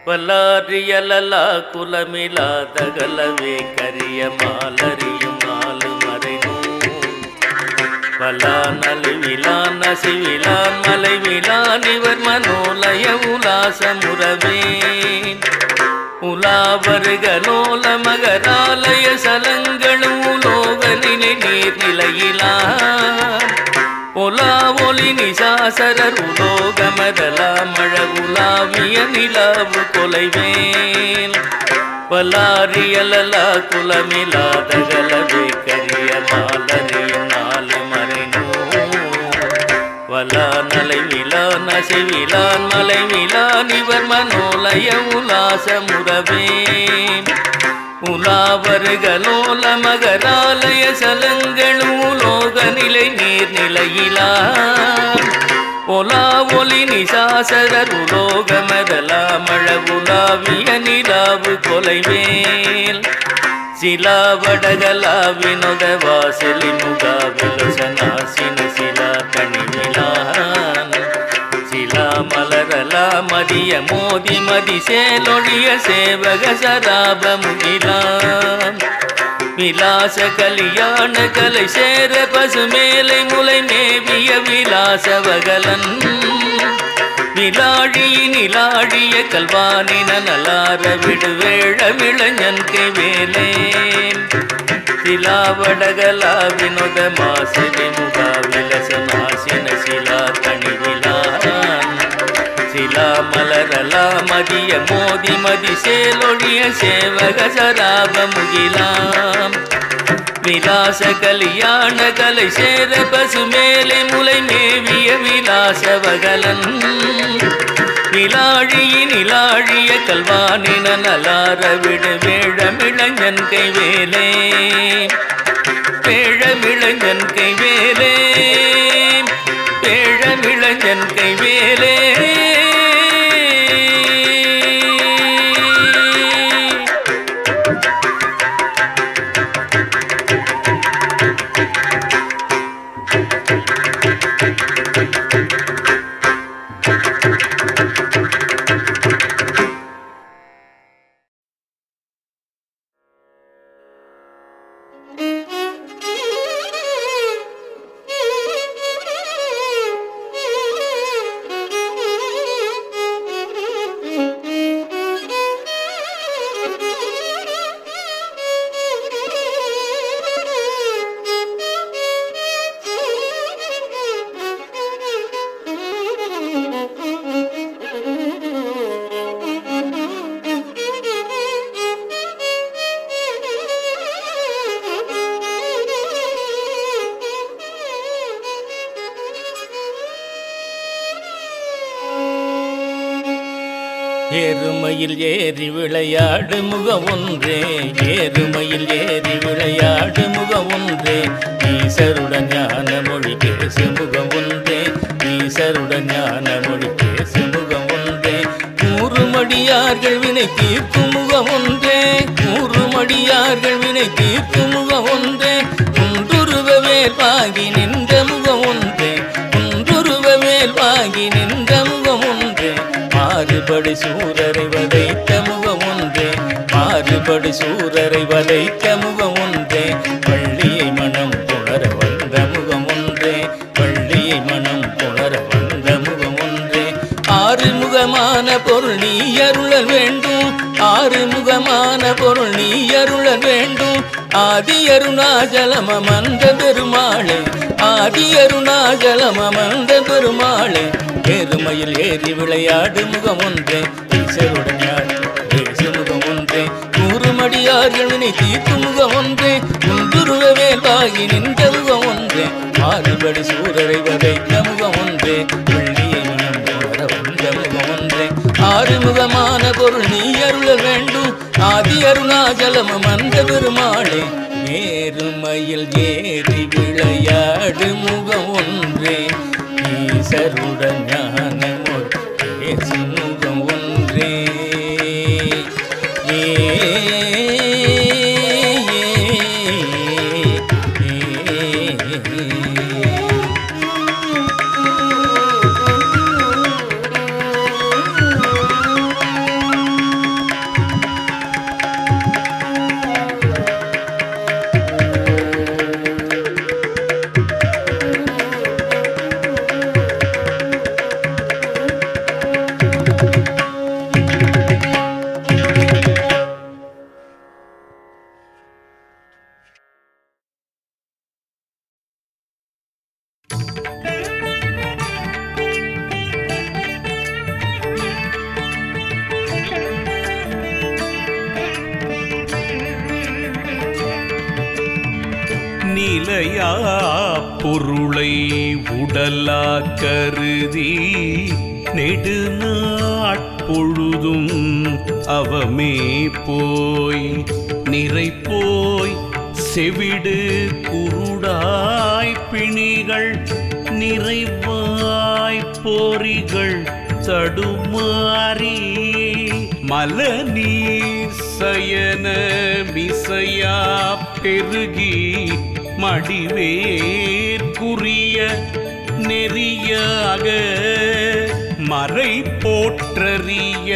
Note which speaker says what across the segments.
Speaker 1: வல்லாரியலலா குலமிலாதகலவே கரிய மாலரியும் நாலு மறைனோ வல்லான் அழிவிலான் நசிவிலான் மலைவிலான் இவர் மனோலய உலாசமுறவேன் உலாவருகலோல மகராலய சலங்களும் உலோக நிலை நீர்நிலையிலா ஒலா ஒளி நிசாசரர் உலோகமதலா மழ உலாவிய நிலாவு கொலைவேல் வல்லாரியலலா குலமிலாதகலவே கரிய மாலரியும் நாலு மறைனோ வலா நலை விழான் அசைவிலான் மலை விழான் இவர் மனோலய உலாசமுறவே உலாவருகலோல மகராலய சலங்களும் உலோக நிலை நீர்நிலையிலா ஒலா ஒளி நிசாசரர் உலோகமதலா மழ உலாவிய நிலாவு கொலைவேல் சிலாவடகலா வினோத வாசலி முகா விலசனாசின சிலா கணிவிலான் சிலா மலரலா மதிய மோதி மதி சேலொழிய சேவக சராப முகிலான் விலாச கலியாண கலை சேர பசுமேலை முலை மேவிய விலாசவகலன் நிலாழிய நிலாழிய கல்வானின நலார விடுவேழ விளஞன் கைவேலே சிலாவடகலா வினோத மாசினி முகா விலசனாசின சிலா கணிவிலான் சிலா மலரலா மதிய மோதி மதி சேலொழிய சேவக சராப முகிலாம் விலாச கலியாண கலை சேர பசுமேலை முலை மேவிய விலாசவகலன் நிலாழிய நிலாழிய கல்வானின நலார விடு வேழமிழஞ்சன் கைவேலே வேழமிழஞ்சன் கைவேலே வேழமிழஞ்சன் கைவேலே ஏறுமையில் ஏறி விளையாடு முகம் ஒன்றே ஏறுமையில் ஏறி விளையாடு முகம் ஒன்றே ஈசருடன் ஞான மொழி பேசு முகம் ஒன்றே ஈசருடன் ஞான மொழி பேசு முகம் ஒன்றே நூறு மடியார்கள் வினை தீர்க்கும் முகம் ஒன்றே நூறு மடியார்கள் வினை தீர்க்கும் முகம் ஒன்றே குன்றுருவ வேல் வாங்கி நின்ற முகம் ஒன்றே குன்றுருவ வேல் வாங்கி நின்ற முகம் ஒன்றே மாறுபடி சூரரை வதைத்த முகம் ஒன்றே மாறுபடி சூரரை வதைத்த முகம் ஒன்றே பள்ளியை மனம் புணர வந்த முகம் ஒன்றே பள்ளியை மனம் புணர வந்த முகம் ஒன்றே ஆறுமுகமான பொருள் நீ அருளல் வேண்டும் ஆறுமுகமான பொருள் நீ அருளல் வேண்டும் ஆதி அருணாச்சலம் அமர்ந்த பெருமாளே ஆதி அருணாச்சலம் அமர்ந்த பெருமாளே ஏறுமையில் ஏறி விளையாடு முகம் ஒன்றே ஈஸ்வருடன் யார் பேசு முகம் ஒன்றே நூறு மடியார்கள் வினை தீர்க்கு முகம் ஒன்றே குண்டுருவ வேல்வாகி நின்ற முகம் ஒன்றே மாறுபடி சூரரை வதைத்த முகம் ஒன்றே வெள்ளியை மனம் போற வந்த முகம் ஒன்றே ஆறுமுகமான பொருள் நீ அருள வேண்டும் ஆதி அருணாச்சலம் மந்த பெருமாளே நேருமையில் ஏறி விளையாடு முகம் ஒன்றே ஈசருடன் ஞான மொழி பேசு முகம் ஒன்றே ஏ
Speaker 2: நிலையா பொருளை உடலா கருதி நெடுநாட்பொழுதும் அவமே போய் நிறை போய் செவிடு குருடாய் பிணிகள் நிறைவாய் போரிகள் தடுமாறி மலநீர் சயன மிசையா பெருகி மடிவேற்குரிய நெறியாக மறை போற்றறிய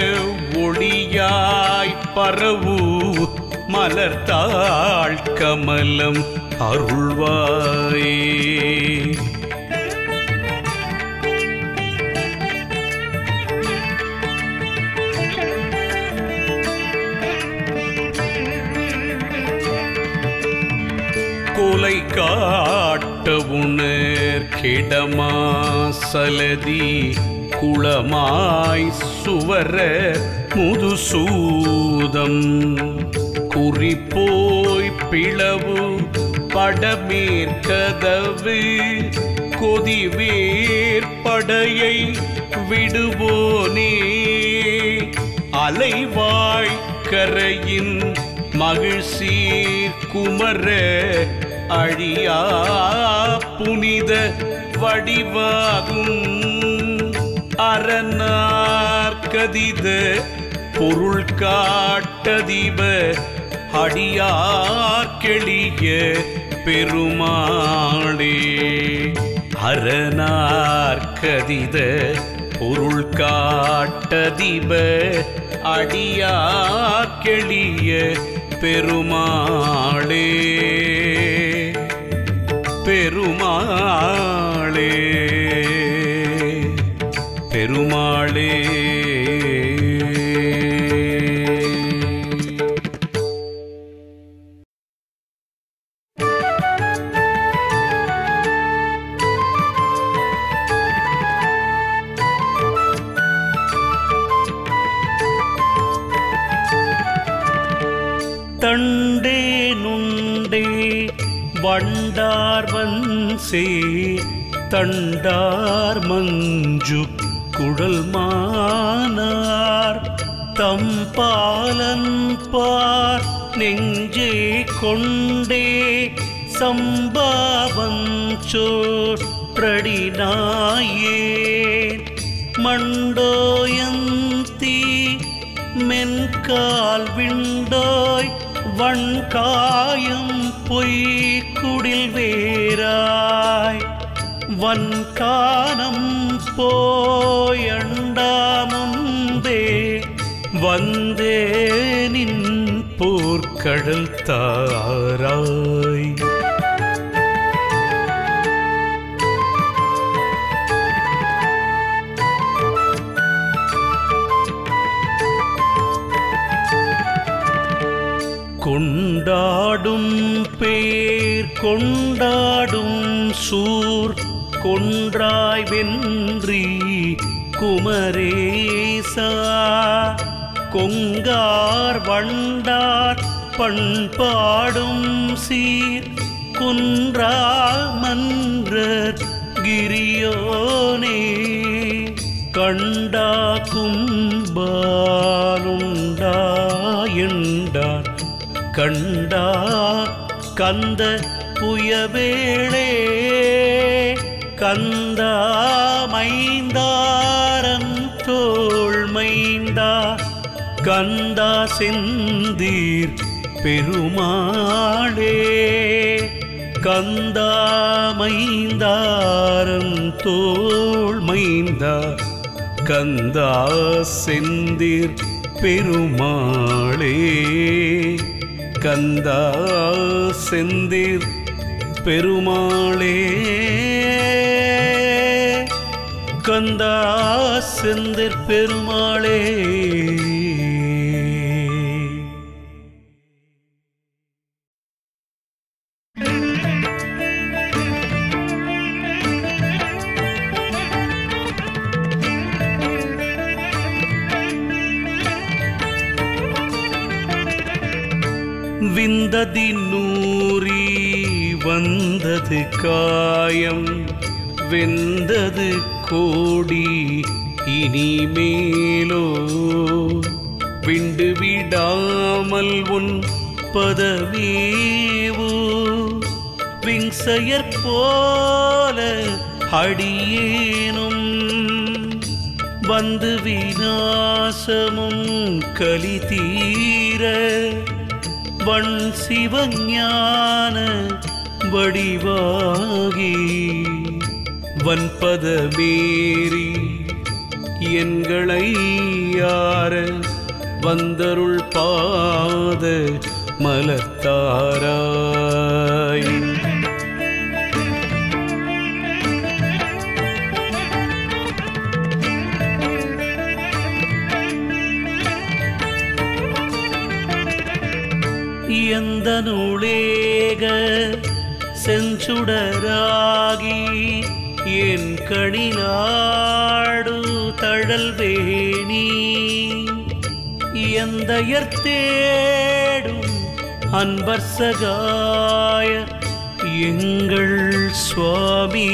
Speaker 2: ஒளியாய் பரவு மலர்த்தாள் கமலம் அருள்வாயே கொலை காட்ட உணர் கிடமா சலதி குளமாய் சுவர முதுசூதம் குறிப்போய் பிளவு படமேற்கதவு கொதிவேற்படையை விடுவோனே அலைவாழ் கரையின் மகிழ்சீர் குமர அழியா புனித வடிவாகும் அரணார்கதித பொருள் காட்டதிப அடியார்கெளிய பெருமாளே அரணார்கதித பொருள் காட்டதிப அடியார்கெளிய பெருமாளே பெருமாளே பெருமாளே
Speaker 3: தண்டே நுண்டே வண்டார் வன்சே தண்டார் மஞ்சு குழல் மானார் தம்பாலன் பார் நெஞ்சே கொண்டே சம்பாவஞ்சோற்றடினாயே மண்டோயந்தி மென்கால் விண்டோய் வன்காயம் பொய்க்குடில் வேராய் வன்கானம் போயண்டா முன்பே வந்தே நின் போர்க்கடல் தாராய் கொண்டாடும் பேர் கொண்டாடும் சூர் கொன்றாய் வென்றி குமரேசா கொங்கார் வண்டார் பண்பாடும் சீர் குன்றா மன்றர் கிரியோனே கண்டா கும்பாலுண்டா என்றார் கண்டா கந்த புயவேளே கந்தா மைந்தாரன் தோள் மைந்தா கந்தா செந்தீர் பெருமாளே கந்தா மைந்தாரன் தோள் மைந்தா கந்தா செந்தீர் பெருமாளே கந்தா செந்தீர் பெருமாளே கந்தா செந்தீர் பெருமாளே விந்ததி நூறி வந்தது காயம் வெந்தது கோடி இனிமேலோ விண்டு விடாமல் உன் பதமேவோ விங்சையற் போல அடியேனும் வந்து விநாசமும் கலி தீர வன் சிவஞான வடிவாகி வன்பதமேறி எங்களை யார வந்தருள் பாத மலர்த்தாராய் எந்த நூலேக செஞ்சுடராகி என் கணிலாடு தழல் வேணி எந்த தேடும் அன்பர் சகாய எங்கள் சுவாமி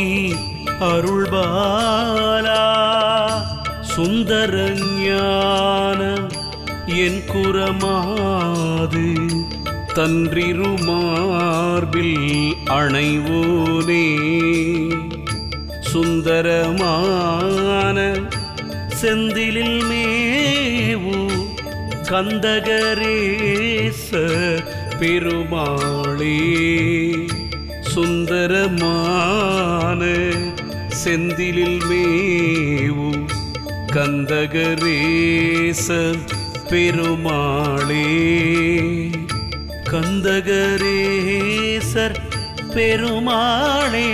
Speaker 3: அருள்பாலா சுந்தர ஞான என் குரமாது தன்றிரு மார்பில் அணைவோனே சுந்தரமான செந்திலில் மேவு கந்தகரேச பெருமாளே சுந்தரமான செந்திலில் மேவு கந்தகரேச பெருமாளே கந்தகரேசர் பெருமாளே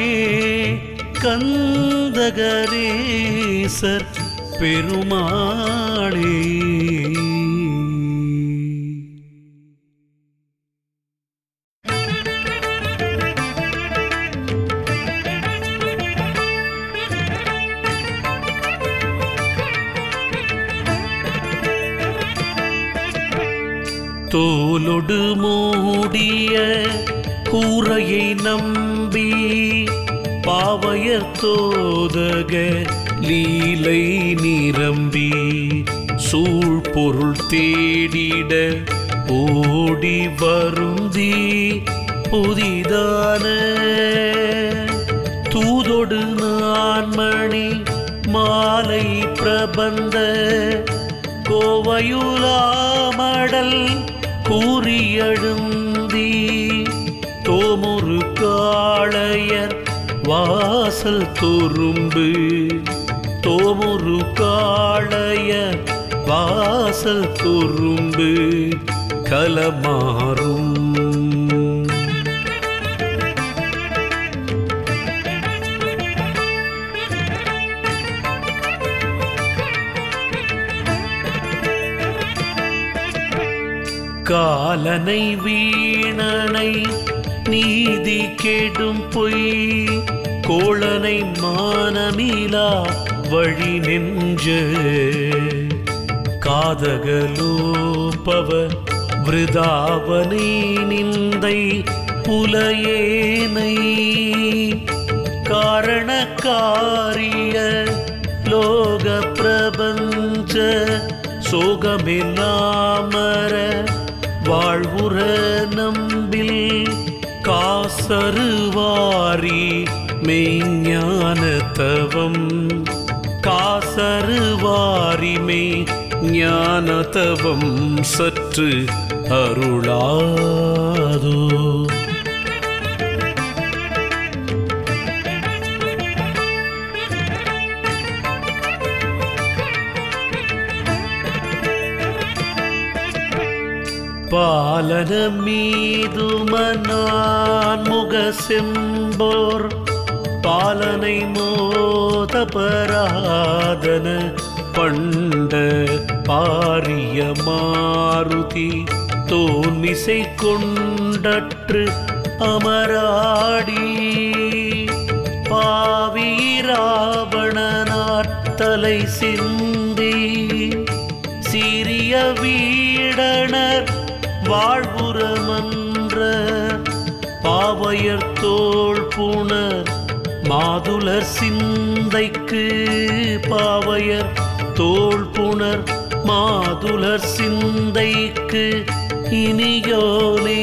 Speaker 3: கந்தகரேசர் பெருமாளே தோலொடு மூடிய கூரையை நம்பி பாவையர் தோதக லீலை நிரம்பி சூழ்பொருள் தேடிட ஓடி வருந்தி புதிதான தூதொடு நான்மணி மாலை பிரபந்த கோவையுலாமடல் கூறியழுந்தி தோமுரு காளையர் வாசல் துரும்பு தோமுரு காளையர் வாசல் துரும்பு கலமாறும் காலனை வீணனை நீதி கெடும் பொய் கோளனை மானமிலா வழி நெஞ்ச காதகலோபவ விருதாவனை நிந்தை புலையேனை காரணக்காரிய லோக பிரபஞ்ச சோகமில்லாமர வாழ்வுற நம்பில் காசருவாரி மெய்ஞான தவம் காசருவாரி மெய் ஞான தவம் சற்று அருளாதோ பாலன மீதுமனான் முக செம்போர் பாலனை மோத பராதன பண்ட பாரிய மாருதி தோன்மிசை கொண்டற்று அமராடி பாவீராவணனார் தலை சிந்தி சீரிய வீடனர் வாழ்வுரமன்ற பாவ பாவையர் தோள் புணர் மாதுளர் சிந்தைக்கு பாவையர் தோள் புணர் மாதுளர் சிந்தைக்கு இனியோனே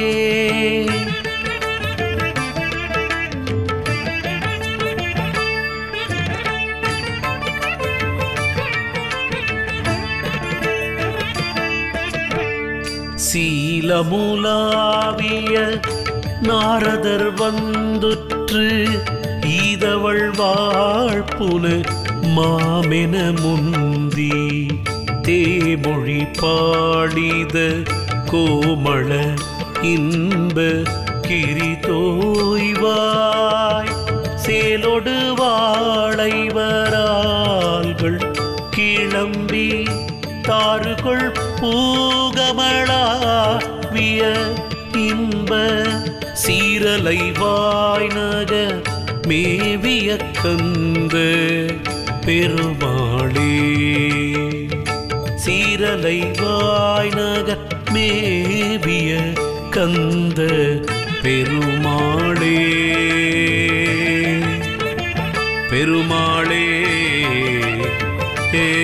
Speaker 3: சீலமுலாவிய நாரதர் வந்துற்று ஈதவள் வாழ்ப்புனு மாமென முந்தி தேமொழி பாடித கோமள இன்ப கிரிதோய்வாய் சேலொடு வாழைவரால்கள் கிளம்பி தாறுகொள் பூகமளாவிய இன்ப சீரலை வாய்நக மேவிய கந்த பெருமாளே சீரலை வாய்நக மேவிய கந்த பெருமாளே பெருமாளே ஏ